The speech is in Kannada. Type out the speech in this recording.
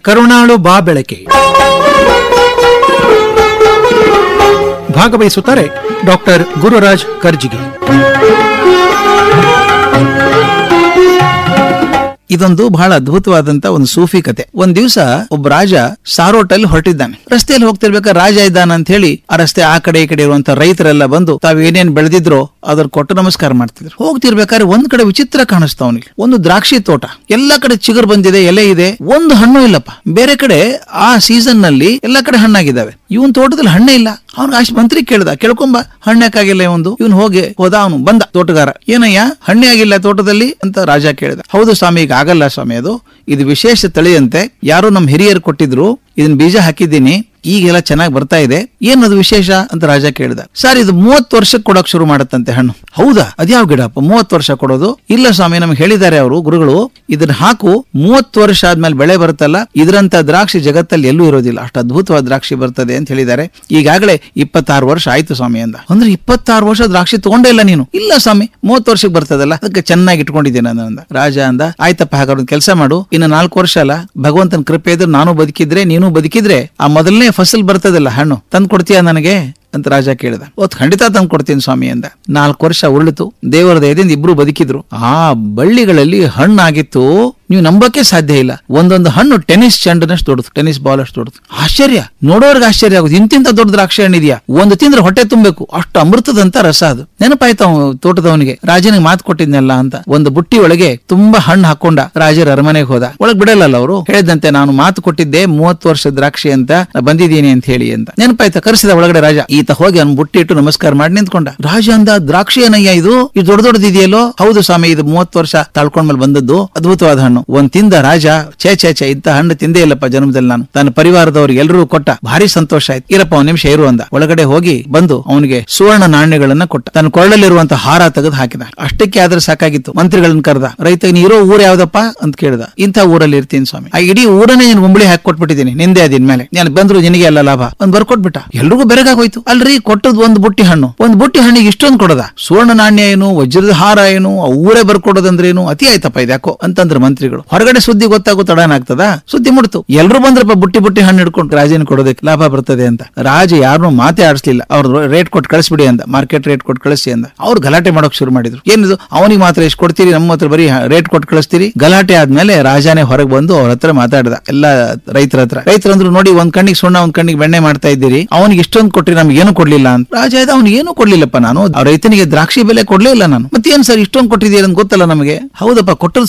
ಕರುಣಾಳು ಬಾ ಬೆಳಕೆ ಭಾಗವಹಿಸುತ್ತಾರೆ ಡಾಕ್ಟರ್ ಗುರುರಾಜ್ ಕರ್ಜಿಗೆ ಇದೊಂದು ಬಹಳ ಅದ್ಭುತವಾದಂತ ಒಂದು ಸೂಫಿ ಕತೆ ಒಂದ್ ದಿವಸ ಒಬ್ಬ ರಾಜ ಸಾರೋಟಲ್ಲಿ ಹೊರಟಿದ್ದಾನೆ ರಸ್ತೆಯಲ್ಲಿ ಹೋಗ್ತಿರ್ಬೇಕಾದ್ರೆ ರಾಜ ಇದ್ದಾನ ಅಂತ ಹೇಳಿ ಆ ರಸ್ತೆ ಆ ಕಡೆ ಈ ಕಡೆ ಇರುವಂತ ರೈತರೆಲ್ಲ ಬಂದು ತಾವ್ ಏನೇನ್ ಬೆಳೆದಿದ್ರೋ ಅದ್ರ ಕೊಟ್ಟು ನಮಸ್ಕಾರ ಮಾಡ್ತಿದ್ರು ಹೋಗ್ತಿರ್ಬೇಕಾದ್ರೆ ಒಂದ್ ಕಡೆ ವಿಚಿತ್ರ ಕಾಣಿಸ್ತಾ ಅವನಿಗೆ ಒಂದು ದ್ರಾಕ್ಷಿ ತೋಟ ಎಲ್ಲಾ ಕಡೆ ಚಿಗುರು ಬಂದಿದೆ ಎಲೆ ಇದೆ ಒಂದು ಹಣ್ಣು ಇಲ್ಲಪ್ಪ ಬೇರೆ ಕಡೆ ಆ ಸೀಸನ್ ನಲ್ಲಿ ಎಲ್ಲಾ ಕಡೆ ಹಣ್ಣಾಗಿದ್ದಾವೆ ಇವನ್ ತೋಟದಲ್ಲಿ ಹಣ್ಣೇ ಇಲ್ಲ ಅವ್ನು ಅಷ್ಟು ಮಂತ್ರಿ ಕೇಳ್ದ ಕೇಳ್ಕೊಂಬ ಹಣ್ಣಕ್ಕಾಗಿಲ್ಲ ಒಂದು ಇವನು ಹೋಗಿ ಹೋದ ಅವನು ಬಂದ ತೋಟಗಾರ ಏನಯ್ಯ ಹಣ್ಣೆ ಆಗಿಲ್ಲ ತೋಟದಲ್ಲಿ ಅಂತ ರಾಜ ಕೇಳಿದ ಹೌದು ಸ್ವಾಮಿ ಈಗ ಆಗಲ್ಲ ಸ್ವಾಮಿ ಅದು ಇದು ವಿಶೇಷ ತಳಿಯಂತೆ ಯಾರೋ ನಮ್ಮ ಹಿರಿಯರು ಕೊಟ್ಟಿದ್ರು ಇದನ್ನ ಬೀಜ ಹಾಕಿದ್ದೀನಿ ಈಗೆಲ್ಲ ಚೆನ್ನಾಗಿ ಬರ್ತಾ ಇದೆ ಏನದು ವಿಶೇಷ ಅಂತ ರಾಜ ಕೇಳಿದ ಸರ್ ಇದು ಮೂವತ್ತು ವರ್ಷಕ್ಕೆ ಕೊಡಕ್ ಶುರು ಮಾಡತ್ತಂತೆ ಹಣ್ಣು ಹೌದಾ ಅದ್ಯಾವ ಗಿಡಪ್ಪ ಮೂವತ್ತು ವರ್ಷ ಕೊಡೋದು ಇಲ್ಲ ಸ್ವಾಮಿ ನಮ್ಗೆ ಹೇಳಿದ್ದಾರೆ ಅವರು ಗುರುಗಳು ಇದನ್ನ ಹಾಕು ಮೂವತ್ತು ವರ್ಷ ಆದ್ಮೇಲೆ ಬೆಳೆ ಬರುತ್ತಲ್ಲ ಇದರಂತ ದ್ರಾಕ್ಷಿ ಜಗತ್ತಲ್ಲಿ ಎಲ್ಲೂ ಇರೋದಿಲ್ಲ ಅಷ್ಟು ಅದ್ಭುತವಾದ ದ್ರಾಕ್ಷಿ ಬರ್ತದೆ ಅಂತ ಹೇಳಿದ್ದಾರೆ ಈಗಾಗಲೇ ಇಪ್ಪತ್ತಾರು ವರ್ಷ ಆಯ್ತು ಸ್ವಾಮಿ ಅಂದ ಅಂದ್ರೆ ಇಪ್ಪತ್ತಾರು ವರ್ಷ ದ್ರಾಕ್ಷಿ ತಗೊಂಡೇ ಇಲ್ಲ ನೀನು ಇಲ್ಲ ಸ್ವಾಮಿ ಮೂವತ್ತು ವರ್ಷಕ್ಕೆ ಬರ್ತದಲ್ಲ ಅದಕ್ಕೆ ಚೆನ್ನಾಗಿ ಇಟ್ಕೊಂಡಿದ್ದೀನಿ ನಾನು ಅಂದ ರಾಜ ಅಂದ ಆಯ್ತಪ್ಪ ಹಾಗಾದ್ರೆ ಒಂದು ಕೆಲಸ ಮಾಡು ಇನ್ನು ನಾಲ್ಕು ವರ್ಷ ಅಲ್ಲ ಭಗವಂತನ ಕೃಪೆ ಇದ್ರೆ ನಾನು ಬದುಕಿದ್ರೆ ನೀನು ಬದುಕಿದ್ರೆ ಆ ಮೊದಲನೇ ಫಸಲ್ ಬರ್ತದಲ್ಲ ಹಣ್ಣು ತಂದು ಕೊಡ್ತೀಯಾ ನನಗೆ ಅಂತ ರಾಜ ಕೇಳಿದ ಓತ್ ಖಂಡಿತ ತಂದು ಕೊಡ್ತೀನಿ ಸ್ವಾಮಿ ಅಂದ ನಾಲ್ಕು ವರ್ಷ ಉರುಳಿತು ದೇವರ ದಯದಿಂದ ಇಬ್ರು ಬದುಕಿದ್ರು ಆ ಬಳ್ಳಿಗಳಲ್ಲಿ ಹಣ್ಣಾಗಿತ್ತು ನೀವು ನಂಬಕ್ಕೆ ಸಾಧ್ಯ ಇಲ್ಲ ಒಂದೊಂದು ಹಣ್ಣು ಟೆನ್ನಿಸ್ ಚೆಂಡನಷ್ಟು ದೊಡ್ಡದು ಟೆನ್ನಿಸ್ ಬಾಲ್ ಅಷ್ಟು ದೊಡ್ಡದು ಆಶ್ಚರ್ಯ ನೋಡೋರ್ಗೆ ಆಶ್ಚರ್ಯ ಆಗುತ್ತೆ ಇಂತಿಂತ ದೊಡ್ಡ ದ್ರಾಕ್ಷಿ ಹಣ್ಣಿದ್ಯಾ ಒಂದು ತಿಂದ್ರೆ ಹೊಟ್ಟೆ ತುಂಬಬೇಕು ಅಷ್ಟು ಅಮೃತದಂತ ರಸ ಅದು ನೆನಪಾಯ್ತು ಅವ ತೋಟದವನಿಗೆ ರಾಜನಿಗೆ ಮಾತು ಕೊಟ್ಟಿದ್ನಲ್ಲ ಅಂತ ಒಂದು ಬುಟ್ಟಿ ಒಳಗೆ ತುಂಬಾ ಹಣ್ಣು ಹಾಕೊಂಡ ರಾಜರ ಅರಮನೆಗೆ ಹೋದ ಒಳಗ್ ಬಿಡಲ್ಲ ಅವರು ಹೇಳಿದಂತೆ ನಾನು ಮಾತು ಕೊಟ್ಟಿದ್ದೆ ಮೂವತ್ತು ವರ್ಷ ದ್ರಾಕ್ಷಿ ಅಂತ ನಾ ಬಂದಿದ್ದೀನಿ ಅಂತ ಹೇಳಿ ಅಂತ ನೆನಪಾಯ್ತಾ ಕರೆಸಿದ ಒಳಗಡೆ ರಾಜ ಈತ ಹೋಗಿ ಅವ್ನು ಬುಟ್ಟಿ ಇಟ್ಟು ನಮಸ್ಕಾರ ಮಾಡಿ ನಿಂತ್ಕೊಂಡ ರಾಜ ಅಂದ ದ್ರಾಕ್ಷಿ ಏನಯ್ಯ ಇದು ಇದು ದೊಡ್ಡ ದೊಡ್ಡದಿದೆಯಲ್ಲೋ ಹೌದು ಸ್ವಾಮಿ ಇದು ಮೂವತ್ತು ವರ್ಷ ತಾಳ್ಕೊಂಡ್ಮೇಲೆ ಬಂದದ್ದು ಅದ್ಭುತವಾದ ಹಣ್ಣು ಒಂದ್ ತಿಂದ ರಾಜ ಛೇ ಛೇ ಛೇ ಇಂತ ಹಣ್ಣು ತಿಂದೇ ಇಲ್ಲಪ್ಪ ಜನ್ಮದಲ್ಲಿ ನಾನು ತನ್ನ ಪರಿವಾರದವ್ರಿಗೆ ಎಲ್ಲರೂ ಕೊಟ್ಟ ಭಾರಿ ಸಂತೋಷ ಆಯ್ತು ಇರಪ್ಪ ಒಂದ್ ನಿಮಿಷ ಇರು ಅಂದ ಒಳಗಡೆ ಹೋಗಿ ಬಂದು ಅವನಿಗೆ ಸುವರ್ಣ ನಾಣ್ಯಗಳನ್ನ ಕೊಟ್ಟ ತನ್ನ ಕೊಳ್ಳಲ್ಲಿರುವಂತ ಹಾರ ತೆಗೆದು ಹಾಕಿದ ಅಷ್ಟಕ್ಕೆ ಆದ್ರೆ ಸಾಕಾಗಿತ್ತು ಮಂತ್ರಿಗಳನ್ನ ಕರೆದ ರೈತ ನೀ ಇರೋ ಊರ್ ಯಾವ್ದಪ್ಪ ಅಂತ ಕೇಳಿದ ಇಂಥ ಊರಲ್ಲಿ ಇರ್ತೀನಿ ಸ್ವಾಮಿ ಆ ಇಡೀ ಊರನ್ನೇ ನೀನು ಗುಂಬಳಿ ಹಾಕಿ ಕೊಟ್ಬಿಟ್ಟಿದ್ದೀನಿ ನಿಂದೆ ಅದಿನ್ ಮೇಲೆ ನಾನು ಬಂದ್ರು ನಿನಗೆ ಎಲ್ಲ ಲಾಭ ಒಂದ್ ಬರ್ಕೊಟ್ಬಿಟ್ಟ ಎಲ್ರಿಗೂ ಬೆರಗಾಗೋಯ್ತು ಅಲ್ರಿ ಕೊಟ್ಟದ್ ಒಂದ್ ಬುಟ್ಟಿ ಹಣ್ಣು ಒಂದ್ ಬುಟ್ಟಿ ಹಣ್ಣಿಗೆ ಇಷ್ಟೊಂದು ಕೊಡದ ಸುವರ್ಣ ನಾಣ್ಯ ಏನು ವಜ್ರದ ಹಾರ ಏನು ಆ ಊರೇ ಬರ್ಕೊಡೋದಂದ್ರೇನು ಅತಿ ಆಯ್ತಪ್ಪ ಇದ್ಯಾಕೋ ಅಂತಂದ್ರು ಮಂತ್ರಿಗಳು ಹೊರಗಡೆ ಸುದ್ದಿ ಗೊತ್ತಾಗೋ ತಡನ ಆಗ್ತದ ಸುದ್ದಿ ಮುಡ್ತು ಎಲ್ರು ಬಂದ್ರಪ್ಪ ಬುಟ್ಟಿ ಬುಟ್ಟಿ ಹಣ್ಣು ಹಿಡ್ಕೊಂಡು ರಾಜನ ಕೊಡೋದಕ್ಕೆ ಲಾಭ ಬರ್ತದೆ ಅಂತ ರಾಜ ಯಾರನ್ನೂ ಮಾತೇ ಆಡಿಸ್ಲಿಲ್ಲ ಅವ್ರ ರೇಟ್ ಕೊಟ್ಟು ಕಳಿಸ್ಬಿಡಿ ಅಂದ ಮಾರ್ಕೆಟ್ ರೇಟ್ ಕೊಟ್ಟು ಕಳಿಸಿ ಅಂದ ಅವ್ರು ಗಲಾಟೆ ಮಾಡೋಕ್ ಶುರು ಮಾಡಿದ್ರು ಏನಿದು ಅವನಿಗೆ ಮಾತ್ರ ಎಷ್ಟು ಕೊಡ್ತೀರಿ ನಮ್ಮ ಹತ್ರ ಬರೀ ರೇಟ್ ಕೊಟ್ಟು ಕಳಿಸ್ತೀರಿ ಗಲಾಟೆ ಆದ್ಮೇಲೆ ರಾಜನೇ ಹೊರಗೆ ಬಂದು ಅವ್ರ ಹತ್ರ ಮಾತಾಡ್ದ ಎಲ್ಲ ರೈತರ ಹತ್ರ ರೈತರಂದ್ರು ನೋಡಿ ಒಂದ್ ಕಣ್ಣಿಗೆ ಸುಣ್ಣ ಒಂದ್ ಕಣ್ಣಿಗೆ ಬೆಣ್ಣೆ ಮಾಡ್ತಾ ಇದ್ದೀರಿ ಅವನಿಗೆ ಇಷ್ಟೊಂದು ಕೊಟ್ರಿ ನಮ್ಗೆ ಏನು ಕೊಡ್ಲಿಲ್ಲ ಅಂತ ರಾಜ ಆಯ್ತು ಅವ್ನು ಏನು ಕೊಡ್ಲಿಲ್ಲಪ್ಪ ನಾನು ಆ ರೈತನಿಗೆ ದ್ರಾಕ್ಷಿ ಬೆಲೆ ಕೊಡ್ಲೇ ಇಲ್ಲ ನಾನು ಮತ್ತೇನ್ ಸರ್ ಇಷ್ಟೊಂದು ಕೊಟ್ಟಿದ್ದೀರಿ ಅಂತ ಗೊತ್ತಲ್ಲ ನಮಗೆ ಹೌದಪ್ಪ ಕೊಟ್ಟದ್ದು